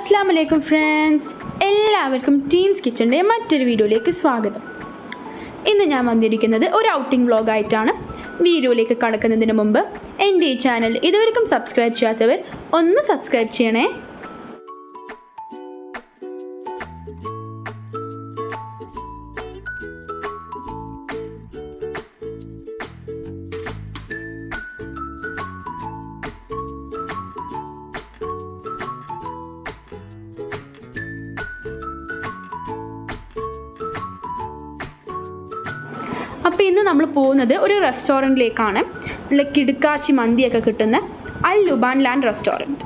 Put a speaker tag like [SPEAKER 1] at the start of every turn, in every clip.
[SPEAKER 1] അസ്സാം വലൈക്കും ഫ്രണ്ട്സ് എല്ലാവർക്കും ടീൻസ് കിച്ചൻ്റെ മറ്റൊരു വീഡിയോയിലേക്ക് സ്വാഗതം ഇന്ന് ഞാൻ വന്നിരിക്കുന്നത് ഒരു ഔട്ടിംഗ് വ്ളോഗായിട്ടാണ് വീഡിയോയിലേക്ക് കടക്കുന്നതിന് മുമ്പ് എൻ്റെ ഈ ചാനൽ ഇതുവരെയും സബ്സ്ക്രൈബ് ചെയ്യാത്തവർ ഒന്ന് സബ്സ്ക്രൈബ് ചെയ്യണേ അപ്പോൾ ഇന്ന് നമ്മൾ പോകുന്നത് ഒരു റെസ്റ്റോറൻറ്റിലേക്കാണ് നല്ല കിടുക്കാച്ചി മന്തിയൊക്കെ കിട്ടുന്ന അൽ ലുബാൻ ലാൻഡ് റെസ്റ്റോറൻറ്റ്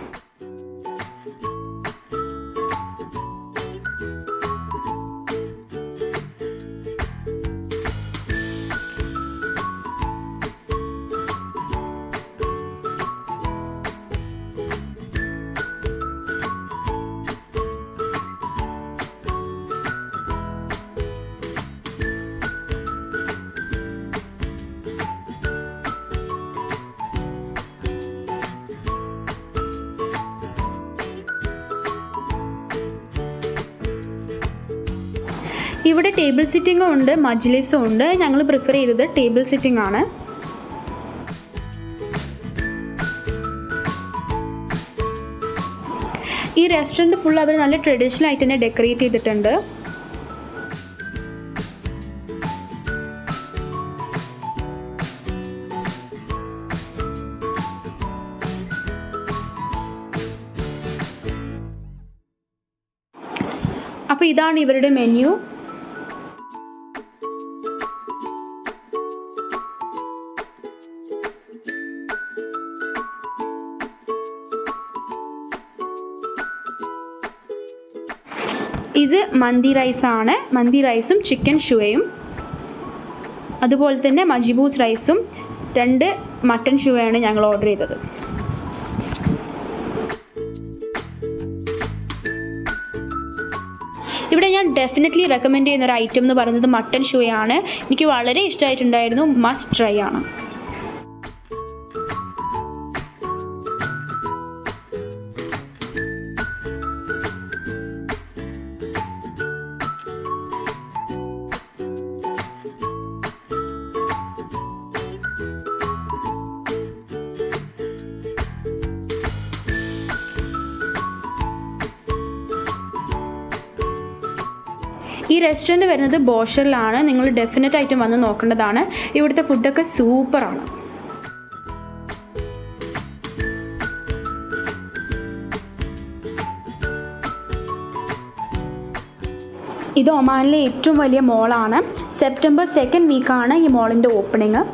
[SPEAKER 1] ഇവിടെ ടേബിൾ സിറ്റിങ്ങും ഉണ്ട് മജ്ലിസും ഉണ്ട് ഞങ്ങൾ പ്രിഫർ ചെയ്തത് ടേബിൾ സിറ്റിംഗ് ആണ് ഈ റെസ്റ്റോറൻറ്റ് ഫുൾ അവർ നല്ല ട്രഡീഷണൽ ആയിട്ട് തന്നെ ഡെക്കറേറ്റ് ചെയ്തിട്ടുണ്ട് അപ്പോൾ ഇതാണ് ഇവരുടെ മെനു ഇത് മന്തി റൈസാണ് മന്തി റൈസും ചിക്കൻ ഷുവയും അതുപോലെ തന്നെ മജിബൂസ് റൈസും രണ്ട് മട്ടൻ ഷുവയാണ് ഞങ്ങൾ ഓർഡർ ചെയ്തത് ഇവിടെ ഞാൻ ഡെഫിനറ്റ്ലി റെക്കമെൻഡ് ചെയ്യുന്ന ഒരു ഐറ്റം എന്ന് പറയുന്നത് മട്ടൻ ഷുവയാണ് എനിക്ക് വളരെ ഇഷ്ടമായിട്ടുണ്ടായിരുന്നു മസ്റ്റ് ട്രൈ ആണ് ഈ റെസ്റ്റോറൻറ്റ് വരുന്നത് ബോഷറിലാണ് നിങ്ങൾ ഡെഫിനറ്റ് ആയിട്ടും വന്ന് നോക്കേണ്ടതാണ് ഇവിടുത്തെ ഫുഡൊക്കെ സൂപ്പറാണ് ഇത് ഒമാനിലെ ഏറ്റവും വലിയ മോളാണ് സെപ്റ്റംബർ സെക്കൻഡ് വീക്കാണ് ഈ മോളിൻ്റെ ഓപ്പണിങ്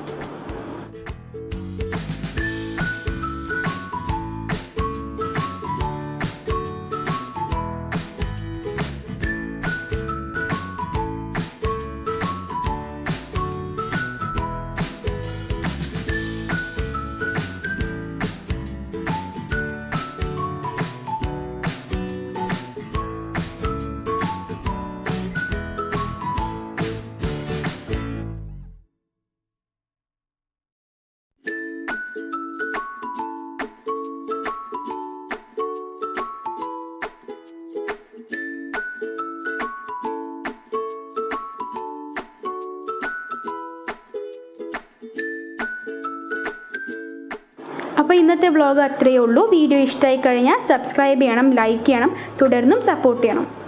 [SPEAKER 1] അപ്പോൾ ഇന്നത്തെ വ്ളോഗ് അത്രയേ ഉള്ളൂ വീഡിയോ ഇഷ്ടമായി കഴിഞ്ഞാൽ സബ്സ്ക്രൈബ് ചെയ്യണം ലൈക്ക് ചെയ്യണം തുടർന്നും സപ്പോർട്ട് ചെയ്യണം